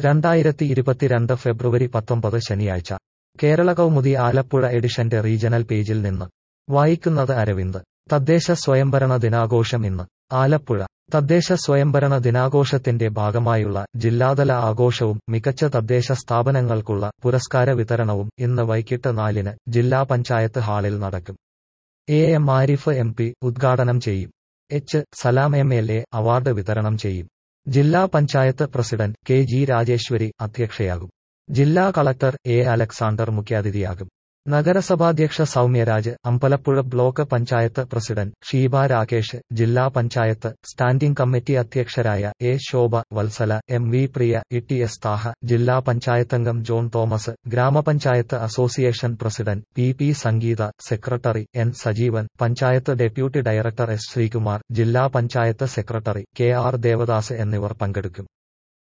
രണ്ടായിരത്തി ഇരുപത്തിരണ്ട് ഫെബ്രുവരി പത്തൊമ്പത് ശനിയാഴ്ച കേരള കൗമുദി ആലപ്പുഴ എഡിഷന്റെ റീജണൽ പേജിൽ നിന്ന് വായിക്കുന്നത് അരവിന്ദ് തദ്ദേശ സ്വയംഭരണ ദിനാഘോഷം ഇന്ന് ആലപ്പുഴ തദ്ദേശ സ്വയംഭരണ ദിനാഘോഷത്തിന്റെ ഭാഗമായുള്ള ജില്ലാതല ആഘോഷവും മികച്ച തദ്ദേശ സ്ഥാപനങ്ങൾക്കുള്ള പുരസ്കാര വിതരണവും ഇന്ന് വൈകിട്ട് നാലിന് ജില്ലാ പഞ്ചായത്ത് ഹാളിൽ നടക്കും A M Arif M P ഉദ്ഘാടനം ചെയ്യും H Salam M L A award വിതരണം ചെയ്യും ജില്ലാ panchayat president K G Rajeshwari അധ്യക്ഷയാകും ജില്ലാ കളക്ടർ എ അലക്സാണ്ടർ മുഖ്യാതിഥിയാകും നഗരസഭാധ്യക്ഷ സൗമ്യരാജ് അമ്പലപ്പുഴ ബ്ലോക്ക് പഞ്ചായത്ത് പ്രസിഡന്റ് ഷീബ രാകേഷ് ജില്ലാ പഞ്ചായത്ത് സ്റ്റാൻഡിംഗ് കമ്മിറ്റി അധ്യക്ഷരായ A Shobha Vatsala M V Priya E T S Thaha ജില്ലാ പഞ്ചായത്തംഗം ജോൺ തോമസ് ഗ്രാമപഞ്ചായത്ത് association president P P Sangeetha secretary N Sajeevan panchayat deputy director S Sreekumar ജില്ലാ panchayat secretary K R Devadas എന്നിവർ പങ്കെടുക്കും